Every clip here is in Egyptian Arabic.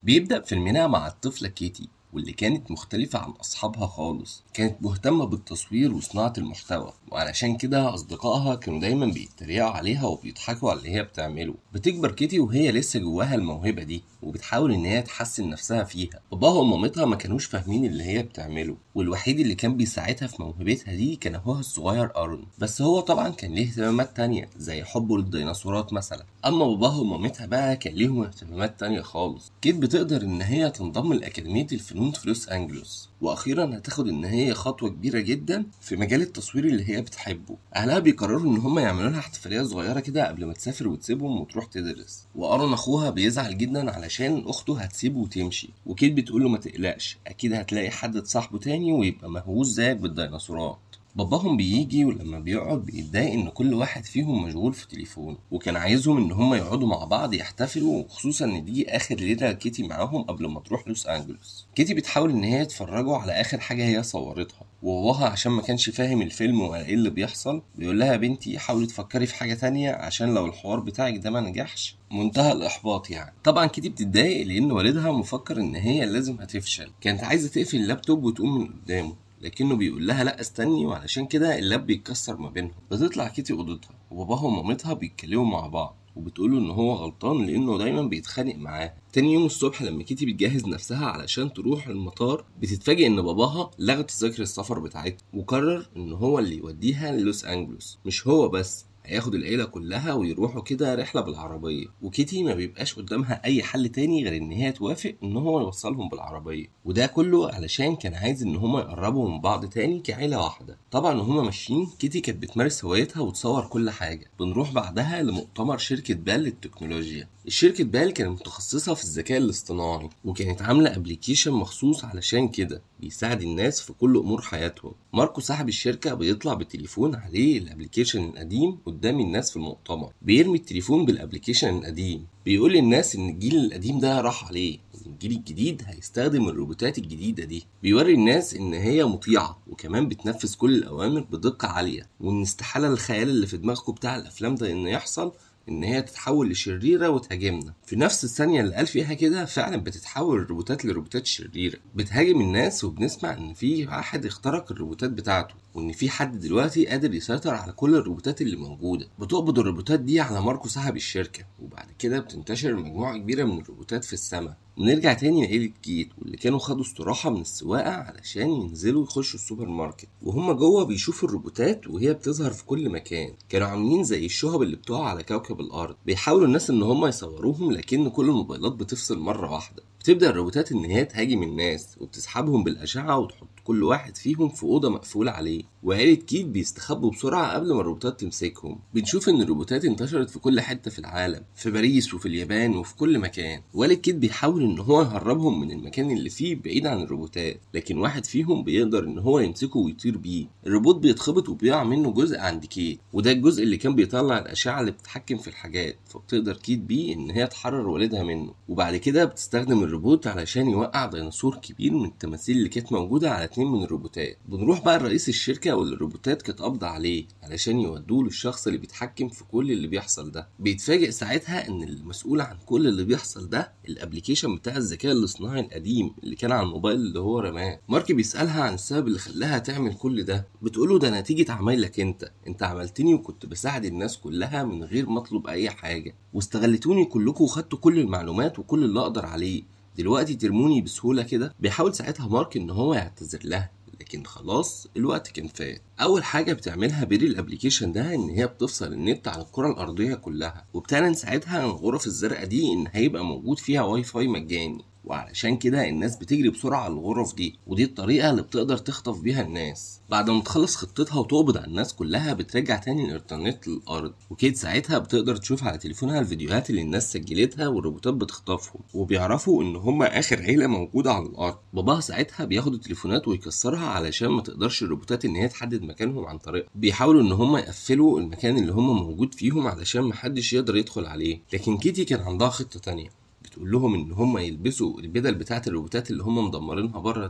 بيبدأ فيلمنا مع الطفلة كيتي واللي كانت مختلفة عن أصحابها خالص كانت مهتمة بالتصوير وصناعة المحتوى وعلشان كده أصدقائها كانوا دايما بيتريقوا عليها وبيضحكوا على اللي هي بتعمله بتكبر كيتي وهي لسه جواها الموهبة دي وبتحاول إن هي تحسن نفسها فيها باباها ومامتها ما كانوش فاهمين اللي هي بتعمله والوحيد اللي كان بيساعدها في موهبتها دي كان أخوها الصغير أرون بس هو طبعا كان ليه اهتمامات تانية زي حبه للديناصورات مثلا أما باباها ومامتها بقى كان ليهم اهتمامات تانية خالص كيت بتقدر إن هي تنضم لأكاديمية الفنون في لوس أنجلوس واخيرا هتاخد ان هي خطوه كبيره جدا في مجال التصوير اللي هي بتحبه اهلها بيقرروا ان هم يعملوا لها احتفاليه صغيره كده قبل ما تسافر وتسيبهم وتروح تدرس وارون اخوها بيزعل جدا علشان اخته هتسيبه وتمشي وكيت بتقول له ما تقلقش اكيد هتلاقي حد تصاحبه تاني ويبقى مهووس زيك بالديناصورات باباهم بيجي ولما بيقعد بيتضايق ان كل واحد فيهم مشغول في تليفونه وكان عايزهم ان هم يقعدوا مع بعض يحتفلوا خصوصا ان دي اخر ليله كيتي معاهم قبل ما تروح لوس انجلوس كيتي بتحاول ان هي يتفرجوا على اخر حاجه هي صورتها وباباها عشان ما كانش فاهم الفيلم ولا ايه اللي بيحصل بيقول لها يا بنتي حاولي تفكري في حاجه تانية عشان لو الحوار بتاعك ده ما نجحش منتهى الاحباط يعني طبعا كيتي بتتضايق لان والدها مفكر ان هي لازم هتفشل كانت عايزه تقفل اللابتوب وتقوم من قدامه لكنه بيقول لها لا استني وعلشان كده اللاب بيتكسر ما بينهم بتطلع كيتي اوضتها وباباها ومامتها بيتكلموا مع بعض وبتقوله ان هو غلطان لانه دايما بيتخانق معاه تاني يوم الصبح لما كيتي بتجهز نفسها علشان تروح المطار بتتفاجئ ان باباها لغى تذاكر السفر بتاعتها وقرر ان هو اللي يوديها للوس انجلوس مش هو بس هياخد العيلة كلها ويروحوا كده رحلة بالعربية وكيتي ما بيبقاش قدامها أي حل تاني غير إن هي توافق إن هو يوصلهم بالعربية وده كله علشان كان عايز إن هما يقربوا من بعض تاني كعيلة واحدة طبعا وهما ماشيين كيتي كانت بتمارس هوايتها وتصور كل حاجة بنروح بعدها لمؤتمر شركة بال للتكنولوجيا الشركة بال كانت متخصصة في الذكاء الاصطناعي وكانت عاملة ابلكيشن مخصوص علشان كده بيساعد الناس في كل امور حياتهم ماركو صاحب الشركة بيطلع بالتليفون عليه الابلكيشن القديم قدام الناس في المؤتمر بيرمي التليفون بالابلكيشن القديم بيقول للناس ان الجيل القديم ده راح عليه الجيل الجديد هيستخدم الروبوتات الجديدة دي بيوري الناس ان هي مطيعة وكمان بتنفذ كل الاوامر بدقة عالية وان استحالة الخيال اللي في دماغكم بتاع الافلام ده انه يحصل ان هي تتحول لشريره وتهاجمنا في نفس الثانيه اللي قال فيها كده فعلا بتتحول الروبوتات لروبوتات شريره بتهاجم الناس وبنسمع ان في واحد اخترق الروبوتات بتاعته وان في حد دلوقتي قادر يسيطر على كل الروبوتات اللي موجوده بتقبض الروبوتات دي على ماركو صاحب الشركه وبعد كده بتنتشر مجموعه كبيره من الروبوتات في السماء ونرجع تاني لعيلة كيت واللي كانوا خدوا استراحة من السواقة علشان ينزلوا يخشوا السوبر ماركت وهم جوه بيشوفوا الروبوتات وهي بتظهر في كل مكان كانوا عاملين زي الشهب اللي بتقع على كوكب الأرض بيحاولوا الناس إن هم يصوروهم لكن كل الموبايلات بتفصل مرة واحدة بتبدأ الروبوتات إن هي تهاجم الناس وبتسحبهم بالأشعة وتحط كل واحد فيهم في أوضة مقفول عليه وعيلة كيت بيستخبوا بسرعة قبل ما الروبوتات تمسكهم بنشوف إن الروبوتات انتشرت في كل حتة في العالم في باريس وفي اليابان وفي كل مكان والد كيت بيحاول إن هو يهربهم من المكان اللي فيه بعيد عن الروبوتات لكن واحد فيهم بيقدر إن هو يمسكه ويطير بيه الروبوت بيتخبط وبيقع منه جزء عند كيت وده الجزء اللي كان بيطلع الأشعة اللي بتتحكم في الحاجات فبتقدر كيت بيه إن هي تحرر والدها منه وبعد كده بتستخدم الروبوت علشان يوقع ديناصور كبير من التماثيل اللي كانت موجودة على اتنين من الروبوتات بنروح بقى لرئيس الشركة واللي الروبوتات كانت قابضة عليه علشان يودوه للشخص اللي بيتحكم في كل اللي بيحصل ده بيتفاجئ ساعتها ان المسؤول عن كل اللي بيحصل ده الابلكيشن بتاع الذكاء الاصطناعي القديم اللي كان على الموبايل اللي هو رماه مارك بيسألها عن السبب اللي خلاها تعمل كل ده بتقوله ده نتيجة عمايلك انت انت عملتني وكنت بساعد الناس كلها من غير ما اطلب اي حاجة واستغلتوني كلكم وخدتوا كل المعلومات وكل اللي اقدر عليه دلوقتي ترموني بسهولة كده بيحاول ساعتها مارك ان هو يعتذر لها لكن خلاص الوقت كان فات اول حاجه بتعملها بيري الابلكيشن ده ان هي بتفصل النت عن الكره الارضيه كلها وبتعلن ساعتها عن الغرف الزرقاء دي ان هيبقى موجود فيها واي فاي مجاني وعلشان كده الناس بتجري بسرعة على الغرف دي ودي الطريقة اللي بتقدر تخطف بيها الناس بعد ما تخلص خطتها وتقبض على الناس كلها بترجع تاني الانترنت للأرض وكيت ساعتها بتقدر تشوف على تليفونها الفيديوهات اللي الناس سجلتها والروبوتات بتخطفهم وبيعرفوا ان هما اخر عيلة موجودة على الأرض باباها ساعتها بياخد التليفونات ويكسرها علشان ما تقدرش الروبوتات ان هي تحدد مكانهم عن طريقها بيحاولوا ان هما يقفلوا المكان اللي هما موجود فيهم علشان محدش يقدر يدخل عليه لكن كيتي كان عندها خطة تانية بتقول لهم ان هم يلبسوا البدل بتاعه الروبوتات اللي هم مدمرينها بره دي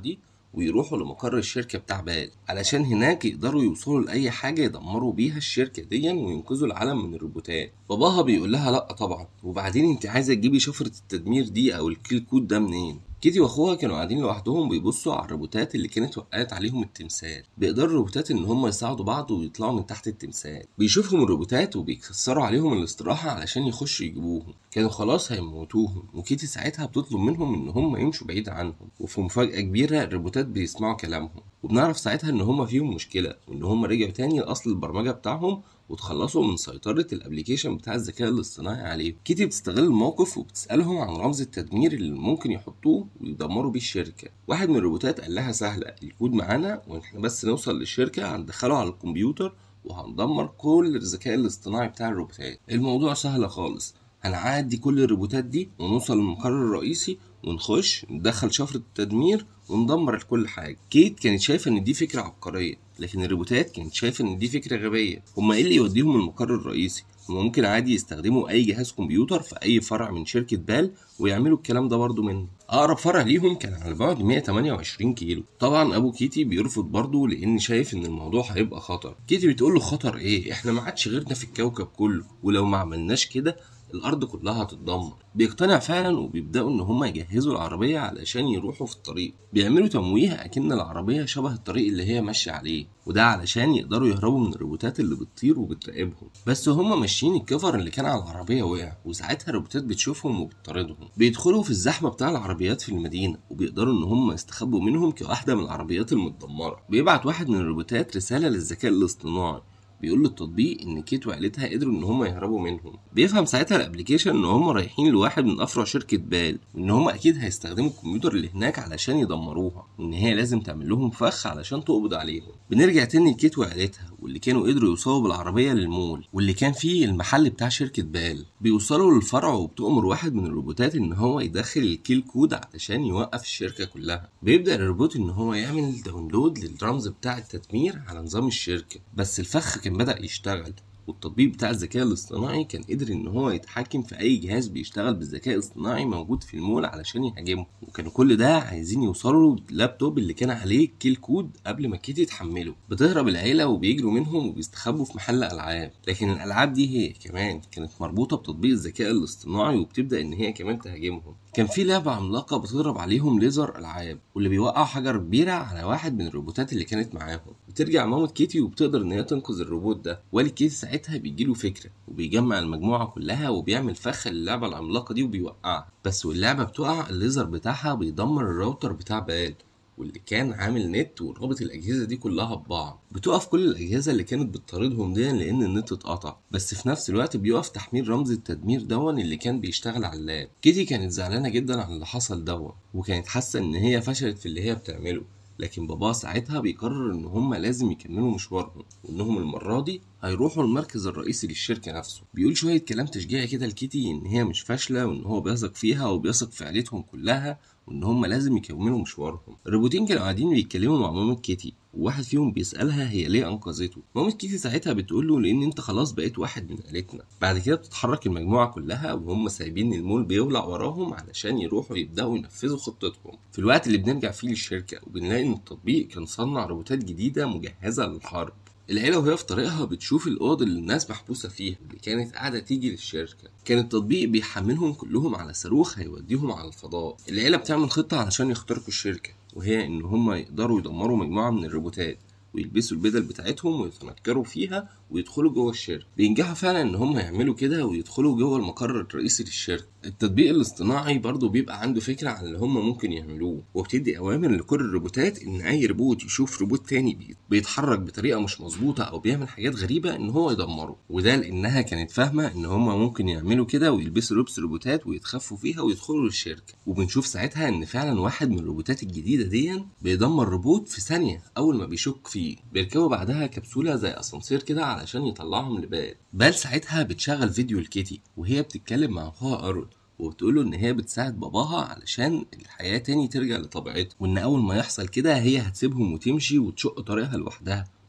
ويروحوا لمقر الشركة بتاع بال علشان هناك يقدروا يوصلوا لأي حاجة يدمروا بيها الشركة دي وينقذوا العالم من الروبوتات باباها بيقول لها لأ طبعا وبعدين انت عايزة تجيبي شفرة التدمير دي أو الكيل كود ده منين كيتي واخوها كانوا قاعدين لوحدهم بيبصوا على الروبوتات اللي كانت وقعت عليهم التمثال بيقدروا الروبوتات ان هم يساعدوا بعض ويطلعوا من تحت التمثال بيشوفهم الروبوتات وبيكسروا عليهم الاستراحه علشان يخشوا يجيبوهم كانوا خلاص هيموتوهم وكيتي ساعتها بتطلب منهم ان هم يمشوا بعيد عنهم وفي مفاجاه كبيره الروبوتات بيسمعوا كلامهم وبنعرف ساعتها ان هم فيهم مشكله وان هم رجعوا تاني لاصل البرمجه بتاعهم وتخلصوا من سيطرة الابليكيشن بتاع الذكاء الاصطناعي عليه كيتي بتستغل الموقف وبتسألهم عن رمز التدمير اللي ممكن يحطوه ويدمروا بيه الشركة واحد من الروبوتات قال لها سهلة الكود معانا واحنا بس نوصل للشركة هندخله على الكمبيوتر وهندمر كل الذكاء الاصطناعي بتاع الروبوتات الموضوع سهل خالص هنعدي كل الروبوتات دي ونوصل للمقر الرئيسي ونخش ندخل شفرة التدمير وندمر كل حاجة كيت كانت شايفة ان دي فكرة عبقرية لكن الروبوتات كانت شايفة ان دي فكرة غبية هما ايه اللي يوديهم المقر الرئيسي هما ممكن عادي يستخدموا اي جهاز كمبيوتر في اي فرع من شركة بال ويعملوا الكلام ده برضه منه اقرب فرع ليهم كان على بعد 128 كيلو طبعا ابو كيتي بيرفض برضه لان شايف ان الموضوع هيبقى خطر كيتي بتقول له خطر ايه احنا ما عادش غيرنا في الكوكب كله ولو ما عملناش كده الارض كلها هتتدمر بيقتنع فعلا وبيبداوا ان هم يجهزوا العربيه علشان يروحوا في الطريق بيعملوا تمويه اكن العربيه شبه الطريق اللي هي ماشيه عليه وده علشان يقدروا يهربوا من الروبوتات اللي بتطير وبتراقبهم بس هم ماشيين الكفر اللي كان على العربيه وقع وساعتها الروبوتات بتشوفهم وبتطاردهم بيدخلوا في الزحمه بتاع العربيات في المدينه وبيقدروا ان هم يستخبوا منهم كواحده من العربيات المتدمره بيبعت واحد من الروبوتات رساله للذكاء الاصطناعي بيقول للتطبيق ان كيت وعيلتها قدروا ان هم يهربوا منهم بيفهم ساعتها الابلكيشن ان هم رايحين لواحد من افرع شركه بال وان هم اكيد هيستخدموا الكمبيوتر اللي هناك علشان يدمروها وان هي لازم تعمل لهم فخ علشان تقبض عليهم بنرجع تاني لكيت وعيلتها واللي كانوا قدروا يوصلوا بالعربيه للمول واللي كان فيه المحل بتاع شركه بال بيوصلوا للفرع وبتؤمر واحد من الروبوتات ان هو يدخل الكيل كود علشان يوقف الشركه كلها بيبدا الروبوت ان هو يعمل داونلود للرمز بتاع التدمير على نظام الشركه بس الفخ كان بدا يشتغل والتطبيق بتاع الذكاء الاصطناعي كان قدر ان هو يتحكم في اي جهاز بيشتغل بالذكاء الاصطناعي موجود في المول علشان يهاجمه وكانوا كل ده عايزين يوصلوا لللابتوب اللي كان عليه كيل كود قبل ما كيتي تحمله بتهرب العيله وبيجروا منهم وبيستخبوا في محل العاب لكن الالعاب دي هي كمان كانت مربوطه بتطبيق الذكاء الاصطناعي وبتبدا ان هي كمان تهاجمهم كان في لعبة عملاقة بتضرب عليهم ليزر ألعاب واللي بيوقع حجر كبيرة على واحد من الروبوتات اللي كانت معاهم بترجع مامة كيتي وبتقدر إن هي تنقذ الروبوت ده والد كيتي ساعتها بيجيله فكرة وبيجمع المجموعة كلها وبيعمل فخ للعبة العملاقة دي وبيوقعها بس واللعبة بتقع الليزر بتاعها بيدمر الراوتر بتاع بال واللي كان عامل نت ورابط الاجهزه دي كلها ببعض بتقف كل الاجهزه اللي كانت بتطاردهم دي لان النت اتقطع بس في نفس الوقت بيقف تحميل رمز التدمير دون اللي كان بيشتغل على اللاب كيتي كانت زعلانه جدا على اللي حصل دون وكانت حاسه ان هي فشلت في اللي هي بتعمله لكن بابا ساعتها بيقرر ان هما لازم يكملوا مشوارهم وانهم المره دي هيروحوا المركز الرئيسي للشركة نفسه بيقول شوية كلام تشجيعي كده لكيتي إن هي مش فاشلة وإن هو بيثق فيها وبيثق في عيلتهم كلها وإن هما لازم يكملوا مشوارهم الروبوتين كانوا قاعدين بيتكلموا مع مامة كيتي وواحد فيهم بيسألها هي ليه أنقذته مامة كيتي ساعتها بتقول له لأن أنت خلاص بقيت واحد من عيلتنا بعد كده بتتحرك المجموعة كلها وهم سايبين المول بيولع وراهم علشان يروحوا يبدأوا ينفذوا خطتهم في الوقت اللي بنرجع فيه للشركة وبنلاقي إن التطبيق كان صنع روبوتات جديدة مجهزة للحرب العيلة وهي في طريقها بتشوف الأوض اللي الناس محبوسة فيها اللي كانت قاعدة تيجي للشركة كان التطبيق بيحملهم كلهم على صاروخ هيوديهم على الفضاء العيلة بتعمل خطة علشان يخترقوا الشركة وهي إن هم يقدروا يدمروا مجموعة من الروبوتات ويلبسوا البدل بتاعتهم ويتنكروا فيها ويدخلوا جوه الشركة بينجحوا فعلا ان هم يعملوا كده ويدخلوا جوه المقر الرئيسي للشركة التطبيق الاصطناعي برضه بيبقى عنده فكرة عن اللي هم ممكن يعملوه وبتدي اوامر لكل الروبوتات ان اي روبوت يشوف روبوت تاني بيتحرك بطريقة مش مظبوطة او بيعمل حاجات غريبة ان هو يدمره وده لانها كانت فاهمة ان هم ممكن يعملوا كده ويلبسوا لبس روبوتات ويتخفوا فيها ويدخلوا للشركة وبنشوف ساعتها ان فعلا واحد من الروبوتات الجديدة دي بيدمر روبوت في ثانية اول ما بيشك فيه بيركبوا بعدها كبسولة زي اسانسير كده علشان يطلعهم لبال بال ساعتها بتشغل فيديو لكيتي وهي بتتكلم مع اخوها ارون وبتقوله ان هي بتساعد باباها علشان الحياه تاني ترجع لطبيعتها وان اول ما يحصل كده هي هتسيبهم وتمشي وتشق طريقها لوحدها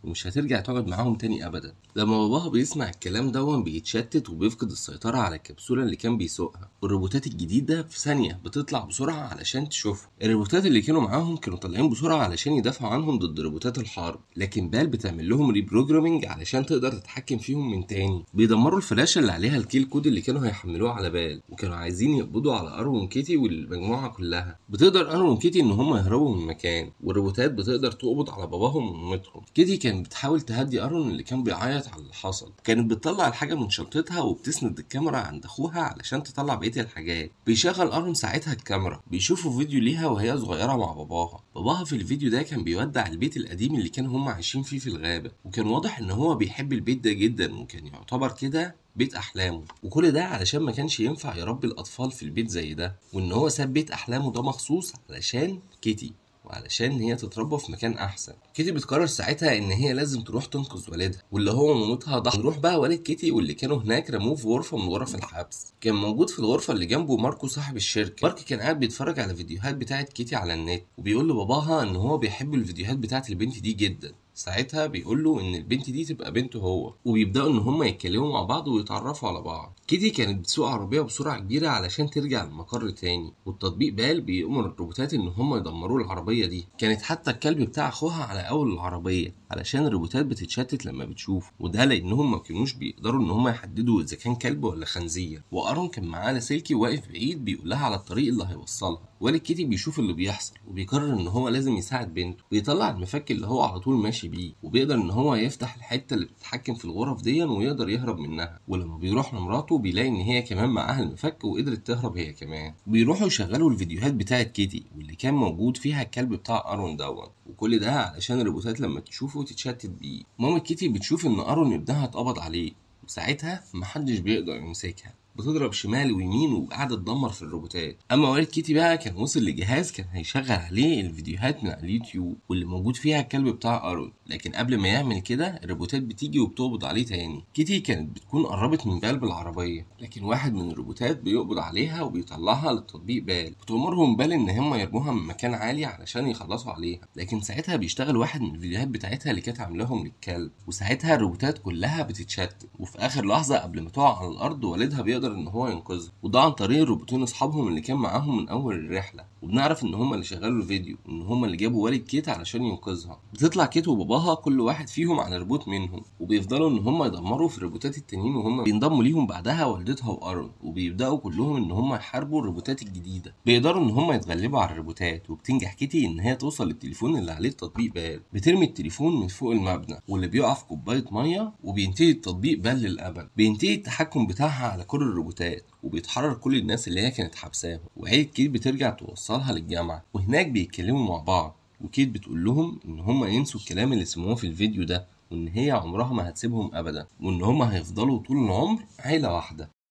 ومش هترجع تقعد معاهم تاني ابدا لما باباها بيسمع الكلام دون بيتشتت وبيفقد السيطرة على الكبسولة اللي كان بيسوقها والروبوتات الجديدة في ثانية بتطلع بسرعة علشان تشوفه الروبوتات اللي كانوا معاهم كانوا طالعين بسرعة علشان يدافعوا عنهم ضد روبوتات الحرب لكن بال بتعمل لهم ريبروجرامينج علشان تقدر تتحكم فيهم من تاني بيدمروا الفلاشة اللي عليها الكيل كود اللي كانوا هيحملوه على بال وكانوا عايزين يقبضوا على ارون كيتي والمجموعة كلها بتقدر ارون كيتي ان هم يهربوا من المكان والروبوتات بتقدر تقبض على باباهم ومامتهم كيتي كانت بتحاول تهدي ارون اللي كان بيعيط على اللي حصل كانت بتطلع الحاجة من شنطتها وبتسند الكاميرا عند اخوها علشان تطلع بقية الحاجات بيشغل ارون ساعتها الكاميرا بيشوفوا فيديو ليها وهي صغيرة مع باباها باباها في الفيديو ده كان بيودع البيت القديم اللي كانوا هم عايشين فيه في الغابة وكان واضح ان هو بيحب البيت ده جدا وكان يعتبر كده بيت احلامه وكل ده علشان ما كانش ينفع يربي الاطفال في البيت زي ده وان هو ساب بيت احلامه ده مخصوص علشان كيتي وعلشان هي تتربى في مكان احسن كيتي بتقرر ساعتها ان هي لازم تروح تنقذ والدها واللي هو مامتها ضحى نروح بقى والد كيتي واللي كانوا هناك رموه في غرفه من غرف الحبس كان موجود في الغرفه اللي جنبه ماركو صاحب الشركه مارك كان قاعد بيتفرج على فيديوهات بتاعه كيتي على النت وبيقول لباباها ان هو بيحب الفيديوهات بتاعه البنت دي جدا ساعتها بيقول له ان البنت دي تبقى بنته هو وبيبداوا ان هما يتكلموا مع بعض ويتعرفوا على بعض كيتي كانت بتسوق عربيه بسرعه كبيره علشان ترجع المقر تاني والتطبيق بال بيأمر الروبوتات ان هما يدمروا العربيه دي كانت حتى الكلب بتاع اخوها على اول العربيه علشان الروبوتات بتتشتت لما بتشوف وده لانهم ما كانوش بيقدروا ان هما يحددوا اذا كان كلب ولا خنزير وارون كان معاه لاسلكي واقف بعيد بيقول لها على الطريق اللي هيوصلها والد كيتي بيشوف اللي بيحصل وبيقرر ان هو لازم يساعد بنته بيطلع المفك اللي هو على طول ماشي بيه وبيقدر ان هو يفتح الحته اللي بتتحكم في الغرف دي ويقدر يهرب منها ولما بيروح لمراته بيلاقي ان هي كمان معاها المفك وقدرت تهرب هي كمان بيروحوا يشغلوا الفيديوهات بتاعه كيتي واللي كان موجود فيها الكلب بتاع ارون دون وكل ده علشان الروبوتات لما تشوفه تتشتت بيه ماما كيتي بتشوف ان ارون ابنها اتقبض عليه وساعتها محدش بيقدر يمسكها بتضرب شمال ويمين وقاعده تدمر في الروبوتات اما والد كيتي بقى كان وصل لجهاز كان هيشغل عليه الفيديوهات من على اليوتيوب واللي موجود فيها الكلب بتاع ارون لكن قبل ما يعمل كده الروبوتات بتيجي وبتقبض عليه تاني كيتي كانت بتكون قربت من بال بالعربيه لكن واحد من الروبوتات بيقبض عليها وبيطلعها للتطبيق بال بتأمرهم بال ان هم يرموها من مكان عالي علشان يخلصوا عليها لكن ساعتها بيشتغل واحد من الفيديوهات بتاعتها اللي كانت عاملاهم للكلب وساعتها الروبوتات كلها بتتشتت وفي اخر لحظه قبل ما تقع على الارض والدها بيقدر ان هو ينقذها وده عن طريق الروبوتين اصحابهم اللي كان معاهم من اول الرحله وبنعرف ان هما اللي شغلوا الفيديو وان هما اللي جابوا والد كيت علشان ينقذها بتطلع كيت وباباها كل واحد فيهم على روبوت منهم وبيفضلوا ان هما يدمروا في الروبوتات التانيين وهم بينضموا ليهم بعدها والدتها وارون وبيبداوا كلهم ان هما يحاربوا الروبوتات الجديده بيقدروا ان هما يتغلبوا على الروبوتات وبتنجح كيتي ان هي توصل للتليفون اللي عليه التطبيق بال بترمي التليفون من فوق المبنى واللي بيقع في كوبايه ميه وبينتهي التطبيق بال للابد بينتهي التحكم بتاعها على كل الروبوتات وبيتحرر كل الناس اللي هي كانت حبساهم وعيلة كيت بترجع توصلها للجامعة وهناك بيتكلموا مع بعض وكيت بتقول لهم ان هما ينسوا الكلام اللي سمعوه في الفيديو ده وان هي عمرها ما هتسيبهم ابدا وان هما هيفضلوا طول العمر عيلة واحدة